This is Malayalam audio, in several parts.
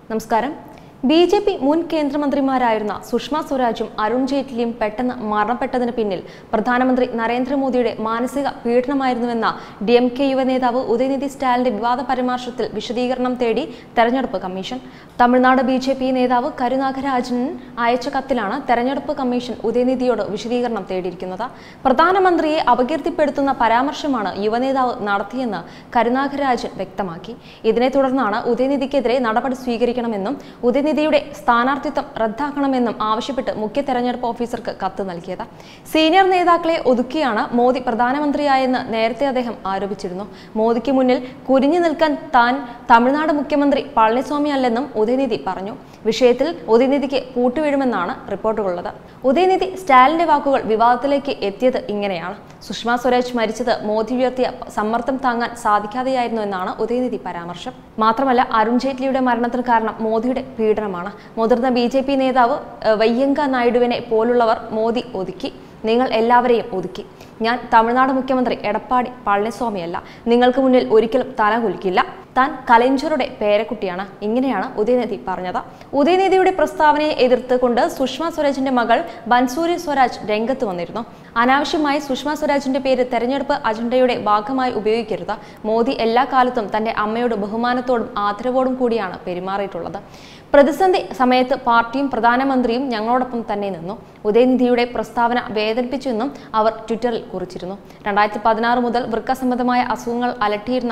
നമസ്കാരം ബി ജെ പി മുൻ കേന്ദ്രമന്ത്രിമാരായിരുന്ന സുഷമ സ്വരാജും അരുൺ ജെയ്റ്റ്ലിയും പെട്ടെന്ന് മരണപ്പെട്ടതിന് പിന്നിൽ പ്രധാനമന്ത്രി നരേന്ദ്രമോദിയുടെ മാനസിക പീഡനമായിരുന്നുവെന്ന ഡി എം കെ യുവനേതാവ് ഉദയനിധി സ്റ്റാലിന്റെ വിവാദ പരാമർശത്തിൽ വിശദീകരണം തേടി തെരഞ്ഞെടുപ്പ് commission Tamil Nadu B J P നേതാവ് കരുനാഗരാജൻ അയച്ച കത്തിലാണ് തെരഞ്ഞെടുപ്പ് കമ്മീഷൻ ഉദയനിധിയോട് വിശദീകരണം തേടിയിരിക്കുന്നത് പ്രധാനമന്ത്രിയെ അപകീർത്തിപ്പെടുത്തുന്ന പരാമർശമാണ് യുവനേതാവ് നടത്തിയെന്ന് കരുനാഗരാജൻ വ്യക്തമാക്കി ഇതിനെ തുടർന്നാണ് ഉദയനിധിക്കെതിരെ നടപടി സ്വീകരിക്കണമെന്നും ഉദയനിധിയുടെ സ്ഥാനാർത്ഥിത്വം റദ്ദാക്കണമെന്നും ആവശ്യപ്പെട്ട് മുഖ്യ തെരഞ്ഞെടുപ്പ് ഓഫീസർക്ക് കത്ത് നൽകിയത് സീനിയർ നേതാക്കളെ ഒതുക്കിയാണ് മോദി പ്രധാനമന്ത്രിയായെന്ന് നേരത്തെ അദ്ദേഹം ആരോപിച്ചിരുന്നു മോദിക്ക് മുന്നിൽ കുനിഞ്ഞു നിൽക്കാൻ താൻ തമിഴ്നാട് മുഖ്യമന്ത്രി പളനിസ്വാമി അല്ലെന്നും ഉദയനിധി പറഞ്ഞു വിഷയത്തിൽ ഉദയനിധിക്ക് പൂട്ടുവീഴുമെന്നാണ് റിപ്പോർട്ടുകളുള്ളത് ഉദയനിധി സ്റ്റാലിന്റെ വാക്കുകൾ വിവാദത്തിലേക്ക് എത്തിയത് ഇങ്ങനെയാണ് സുഷമ സ്വരാജ് മരിച്ചത് മോദി ഉയർത്തിയ സമ്മർദ്ദം താങ്ങാൻ സാധിക്കാതെയായിരുന്നു എന്നാണ് ഉദയനിധി പരാമർശം മാത്രമല്ല അരുൺ ജെയ്റ്റ്ലിയുടെ മരണത്തിന് കാരണം മോദിയുടെ പീഡനമാണ് മുതിർന്ന ബി ജെ പി നേതാവ് ഏഹ്, വയ്യങ്ക നായിഡുവിനെ പോലുള്ളവർ മോദി ഒതുക്കി നിങ്ങൾ എല്ലാവരെയും ഒതുക്കി ഞാൻ തമിഴ്നാട് മുഖ്യമന്ത്രി എടപ്പാടി പളനിസ്വാമിയല്ല നിങ്ങൾക്ക് മുന്നിൽ ഒരിക്കലും തല കുലിക്കില്ല താൻ കലഞ്ചറുടെ പേരക്കുട്ടിയാണ് ഇങ്ങനെയാണ് ഉദയനിധി പറഞ്ഞത് ഉദയനിധിയുടെ പ്രസ്താവനയെ എതിർത്തുകൊണ്ട് സുഷമ സ്വരാജിന്റെ മകൾ ബൻസൂരി സ്വരാജ് രംഗത്ത് വന്നിരുന്നു അനാവശ്യമായി സുഷമ സ്വരാജിന്റെ പേര് തെരഞ്ഞെടുപ്പ് അജണ്ടയുടെ ഭാഗമായി ഉപയോഗിക്കരുത് മോദി എല്ലാ കാലത്തും തന്റെ അമ്മയോട് ബഹുമാനത്തോടും ആദരവോടും കൂടിയാണ് പെരുമാറിയിട്ടുള്ളത് പ്രതിസന്ധി സമയത്ത് പാർട്ടിയും പ്രധാനമന്ത്രിയും ഞങ്ങളോടൊപ്പം തന്നെ നിന്നു ഉദയനിധിയുടെ പ്രസ്താവന വേദനിപ്പിച്ചുവെന്നും അവർ ട്വിറ്ററിൽ കുറിച്ചിരുന്നു രണ്ടായിരത്തി പതിനാറ് മുതൽ വൃക്ക സംബന്ധമായ അസുഖങ്ങൾ അലട്ടിയിരുന്ന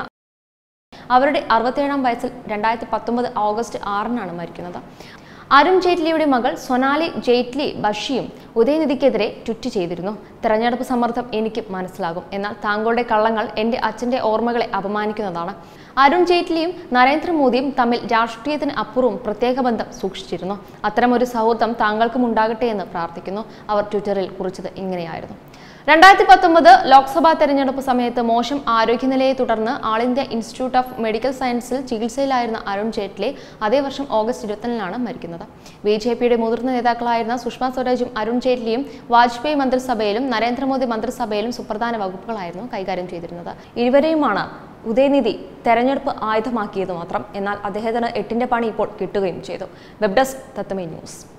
അവരുടെ അറുപത്തിയേഴാം വയസ്സിൽ രണ്ടായിരത്തി പത്തൊമ്പത് ഓഗസ്റ്റ് ആറിനാണ് മരിക്കുന്നത് അരുൺ ജെയ്റ്റ്ലിയുടെ മകൾ സൊനാലി ജെയ്റ്റ്ലി ബഷിയും ഉദയനിധിക്കെതിരെ ട്വിറ്റ് ചെയ്തിരുന്നു തെരഞ്ഞെടുപ്പ് സമ്മർദ്ദം എനിക്ക് മനസ്സിലാകും എന്നാൽ താങ്കളുടെ കള്ളങ്ങൾ എൻ്റെ അച്ഛൻ്റെ ഓർമ്മകളെ അപമാനിക്കുന്നതാണ് അരുൺ ജെയ്റ്റ്ലിയും നരേന്ദ്രമോദിയും തമ്മിൽ രാഷ്ട്രീയത്തിന് അപ്പുറവും പ്രത്യേക ബന്ധം സൂക്ഷിച്ചിരുന്നു അത്തരമൊരു സൗഹൃദം താങ്കൾക്കും ഉണ്ടാകട്ടെ എന്ന് പ്രാർത്ഥിക്കുന്നു അവർ ട്വിറ്ററിൽ കുറിച്ചത് ഇങ്ങനെയായിരുന്നു രണ്ടായിരത്തി പത്തൊമ്പത് ലോക്സഭാ തെരഞ്ഞെടുപ്പ് സമയത്ത് മോശം ആരോഗ്യനിലയെ തുടർന്ന് all India institute of medical സയൻസിൽ ചികിത്സയിലായിരുന്ന അരുൺ ജെയ്റ്റ്ലി അതേ വർഷം ഓഗസ്റ്റ് ഇരുപത്തിനാലാണ് മരിക്കുന്നത് ബി ജെ പിയുടെ മുതിർന്ന നേതാക്കളായിരുന്ന സുഷമ സ്വരാജും അരുൺ ജെയ്റ്റ്ലിയും വാജ്പേയി മന്ത്രിസഭയിലും നരേന്ദ്രമോദി മന്ത്രിസഭയിലും സുപ്രധാന വകുപ്പുകളായിരുന്നു കൈകാര്യം ചെയ്തിരുന്നത് ഇരുവരെയുമാണ് ഉദയനിധി തെരഞ്ഞെടുപ്പ് ആയുധമാക്കിയത് മാത്രം എന്നാൽ അദ്ദേഹത്തിന് എട്ടിന്റെ പണി ഇപ്പോൾ കിട്ടുകയും ചെയ്തു വെബ് ഡെസ്ക് തത്തമേ ന്യൂസ്